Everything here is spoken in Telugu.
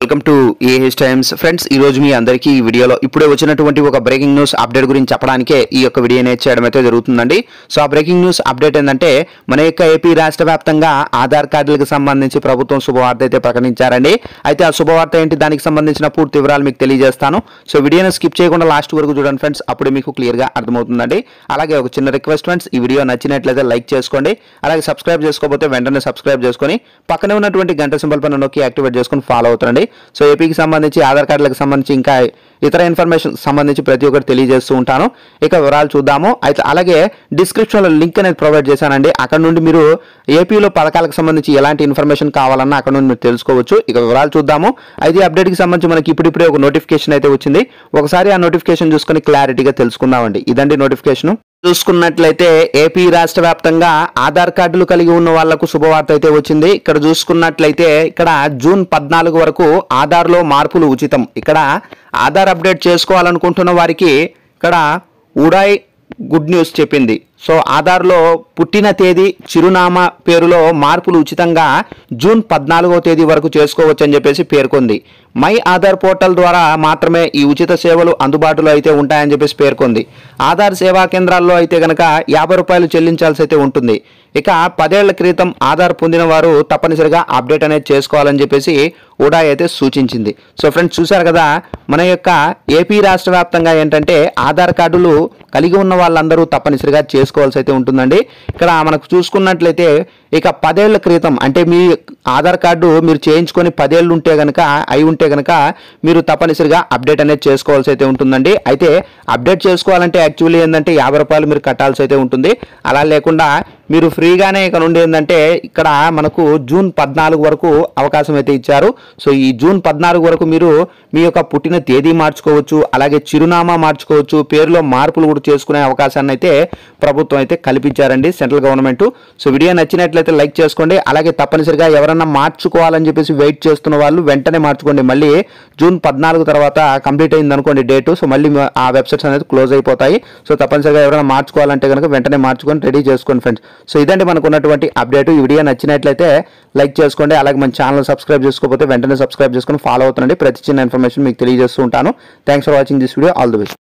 welcome to AH Times friends ఈ రోజు మీ అందరికీ ఈ వీడియోలో ఇప్పుడే వచ్చినటువంటి ఒక బ్రేకింగ్ న్యూస్ అప్డేట్ గురించి చెప్పడానికే ఈ యొక్క వీడియో అనేది చేయడం అయితే జరుగుతుందండి సో ఆ బ్రేకింగ్ న్యూస్ అప్డేట్ ఏంటంటే మన యొక్క ఏపీ రాష్ట్ర వ్యాప్తంగా ఆధార్ కార్డులకు సంబంధించి ప్రభుత్వం శుభవార్త అయితే ప్రకటించారండి అయితే ఆ శుభవార్త ఏంటి దానికి సంబంధించిన పూర్తి వివరాలు మీకు తెలియజేస్తాను సో వీడియోని స్కిప్ చేయకుండా లాస్ట్ వరకు చూడండి ఫ్రెండ్స్ అప్పుడు మీకు క్లియర్గా అర్థమవుతుందండి అలాగే ఒక చిన్న రిక్వెస్ట్ ఫ్రెండ్స్ ఈ వీడియో నచ్చినట్లయితే లైక్ చేసుకోండి అలాగే సబ్స్క్రైబ్ చేసుకోకపోతే వెంటనే సబ్స్క్రైబ్ చేసుకొని పక్కనే ఉన్నటువంటి గంట సింబల్ పైన నొక్కి యాక్టివేట్ చేసుకొని ఫాలో అవుతారండి సో ఏపీకి సంబంధించి ఆధార్ కార్డులకు సంబంధించి ఇంకా ఇతర ఇన్ఫర్మేషన్ సంబంధించి ప్రతి ఒక్కటి తెలియజేస్తూ ఉంటాను ఇక వివరాలు చూద్దాము అయితే అలాగే డిస్క్రిప్షన్లో లింక్ అనేది ప్రొవైడ్ చేశానండి అక్కడ నుండి మీరు ఏపీలో పథకాలకు సంబంధించి ఎలాంటి ఇన్ఫర్మేషన్ కావాలన్నా అక్కడ నుండి మీరు తెలుసుకోవచ్చు ఇక వివరాలు చూద్దాము అయితే అప్డేట్కి సంబంధించి మనకి ఇప్పుడిప్పుడే ఒక నోటిఫికేషన్ అయితే వచ్చింది ఒకసారి ఆ నోటిఫికేషన్ చూసుకొని క్లారిటీగా తెలుసుకుందామండి ఇదండి నోటిఫికేషన్ చూసుకున్నట్లయితే ఏపీ రాష్ట్ర వ్యాప్తంగా ఆధార్ కార్డులు కలిగి ఉన్న వాళ్లకు శుభవార్త అయితే వచ్చింది ఇక్కడ చూసుకున్నట్లయితే ఇక్కడ జూన్ పద్నాలుగు వరకు ఆధార్లో మార్పులు ఉచితం ఇక్కడ ఆధార్ అప్డేట్ చేసుకోవాలనుకుంటున్న వారికి ఇక్కడ ఉడాయ్ గుడ్ న్యూస్ చెప్పింది సో ఆధార్లో పుట్టిన తేదీ చిరునామా పేరులో మార్పులు ఉచితంగా జూన్ పద్నాలుగో తేదీ వరకు చేసుకోవచ్చు అని చెప్పేసి పేర్కొంది మై ఆధార్ పోర్టల్ ద్వారా మాత్రమే ఈ ఉచిత సేవలు అందుబాటులో అయితే ఉంటాయని చెప్పేసి పేర్కొంది ఆధార్ సేవా కేంద్రాల్లో అయితే గనక యాభై రూపాయలు చెల్లించాల్సి అయితే ఉంటుంది ఇక పదేళ్ల క్రితం ఆధార్ పొందిన వారు తప్పనిసరిగా అప్డేట్ అనేది చేసుకోవాలని చెప్పేసి ఉడా అయితే సూచించింది సో ఫ్రెండ్స్ చూశారు కదా మన యొక్క ఏపీ రాష్ట్ర వ్యాప్తంగా ఏంటంటే ఆధార్ కార్డులు కలిగి ఉన్న వాళ్ళందరూ తప్పనిసరిగా చేసుకోవాల్సి అయితే ఉంటుందండి ఇక్కడ మనకు చూసుకున్నట్లయితే ఇక పదేళ్ల క్రితం అంటే మీ ఆధార్ కార్డు మీరు చేయించుకొని పదేళ్ళు ఉంటే గనక అయి ఉంటే గనక మీరు తప్పనిసరిగా అప్డేట్ అనేది చేసుకోవాల్సి అయితే ఉంటుందండి అయితే అప్డేట్ చేసుకోవాలంటే యాక్చువల్లీ ఏంటంటే యాభై రూపాయలు మీరు కట్టాల్సి అయితే ఉంటుంది అలా లేకుండా మీరు ఫ్రీగానే ఇక నుండి ఏంటంటే ఇక్కడ మనకు జూన్ పద్నాలుగు వరకు అవకాశం అయితే ఇచ్చారు సో ఈ జూన్ పద్నాలుగు వరకు మీరు మీ యొక్క పుట్టిన తేదీ మార్చుకోవచ్చు అలాగే చిరునామా మార్చుకోవచ్చు పేరులో మార్పులు కూడా చేసుకునే అవకాశాన్ని అయితే ప్రభుత్వం అయితే కల్పించారండి సెంట్రల్ గవర్నమెంట్ సో వీడియో నచ్చినట్లయితే లైక్ చేసుకోండి అలాగే తప్పనిసరిగా ఎవరన్నా మార్చుకోవాలని చెప్పేసి వెయిట్ చేస్తున్న వాళ్ళు వెంటనే మార్చుకోండి మళ్ళీ జూన్ పద్నాలుగు తర్వాత కంప్లీట్ అయింది అనుకోండి డేటు సో మళ్ళీ ఆ వెబ్సైట్స్ అనేది క్లోజ్ అయిపోతాయి సో తప్పనిసరిగా ఎవరైనా మార్చుకోవాలంటే కనుక వెంటనే మార్చుకొని రెడీ చేసుకోండి ఫ్రెండ్స్ సో ఇదండి మనకు ఉన్నటువంటి అప్డేట్ ఈ వీడియో నచ్చినట్లయితే లైక్ చేసుకోండి అలాగే మన ఛానల్ సబ్స్క్రైబ్ చేసుకోకపోతే వెంటనే సబ్స్క్రైబ్ చేసుకొని ఫాలో అవుతుండండి ప్రతి చిన్న ఇన్ఫర్మేషన్ మీకు తెలియజేస్తూ ఉంటాను thanks for watching this video all the best